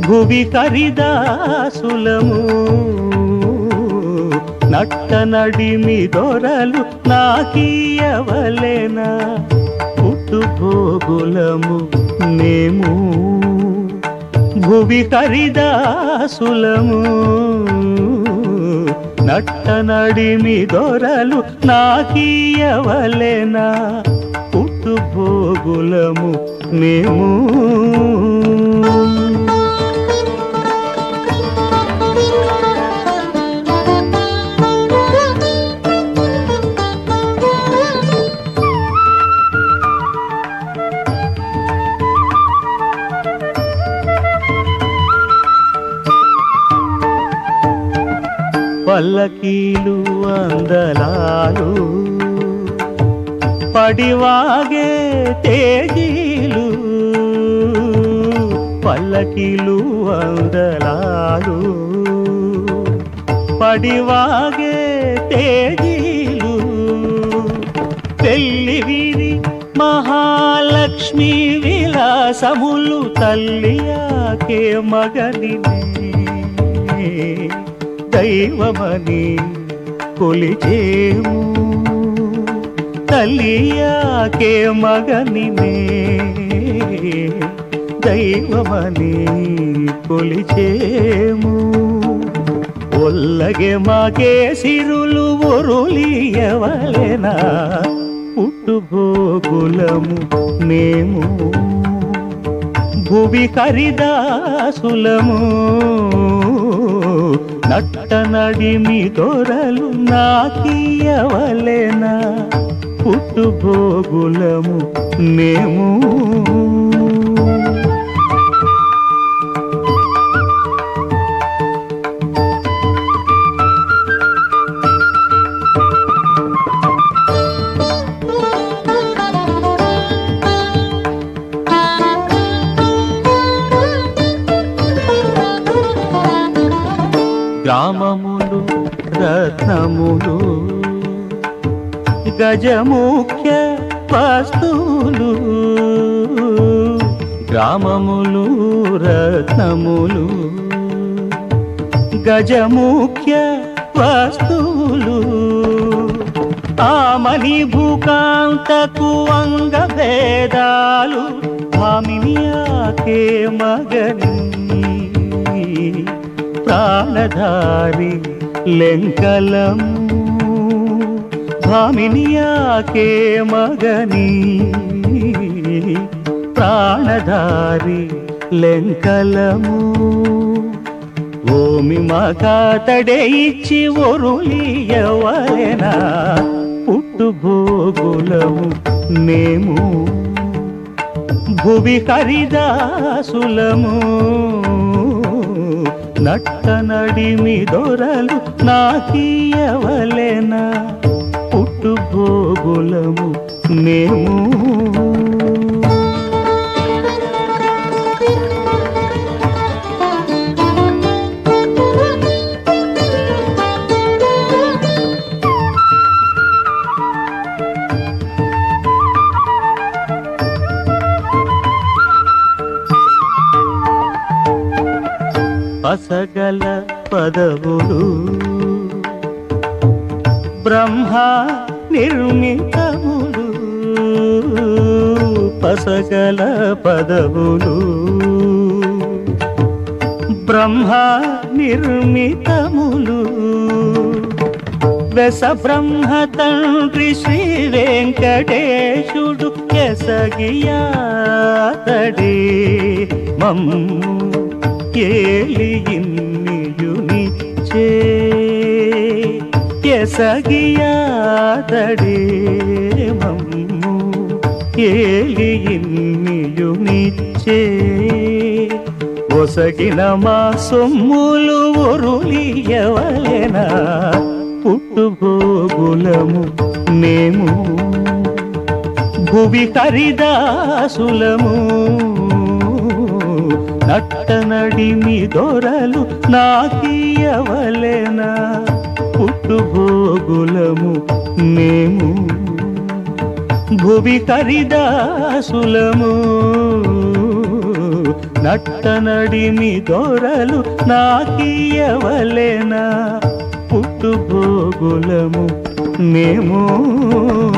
భువి కరిదాసులము నట్ట నడిమి దొరలు నాకీయవలెనా పుట్టు భోగులము మేము భువి కరిదాసులము నట్ట నడిమి దొరలు నాకీయవలెనా పుట్టు భోగులము మేము పల్లకీలు అందలాలు పడివాగే తేజీలు పల్లకీలు అందలాలు పడివాగే తేజీలు పెళ్లి వీరి మహాలక్ష్మి విలాసములు తల్లియాకే మగనినే దైవమని కొలిచేము తల్లియాకే మగనినే దైవమని కొలిచేము ఒల్లగే మాకే సిరులు ఒరులియవలెనా పుట్టుభోగులము మేము భువి హరిదాసులము నట్ట నడిమి దొరలు నాకీయవలెనా పుట్టుభోగులము మేము గ్రామములు రత్నములు గజముఖ్య వస్తువులు గ్రామములు రత్నములు గజముఖ్య వస్తువులు ఆమని భూకాంతకు అంగ భేదాలు భామినియాకే మగని ప్రాణధారి లెంకలము భామినియాకే మగని ప్రాణధారి లెంకలము ఓమి మగాతడే ఇచ్చి ఒరులియవలెనా పుట్టుభోగులము మేము భువి హరిదాసులము నట్ట నడిమి దొరలు నాకీయవలెనా పుట్టుభోగులము మేము పసగల పదవులు బ్రహ్మ నిర్మితములు పసగల పదవులు బ్రహ్మ నిర్మితములు వెస బ్రహ్మ తండ్రి శ్రీ వెంకటేశుడు ఎసగియాతడే మమ్ము ఏలి ఇన్నియునిచ్చే ఎసగియాతడే మమ్ము ఏలి ఇన్నియునిచ్చే ఒసగిన మా సొమ్ములు ఒరులియవలెనా పుట్టుభోగులము మేము భువి హరిదాసులము నట్ట నడిమి దొరలు నాకీయవలెనా పుట్టుభోగులము మేము భువి హరిదాసులము నట్టనడిమి దొరలు నాకీయవలెనా పుట్టుభోగులము మేము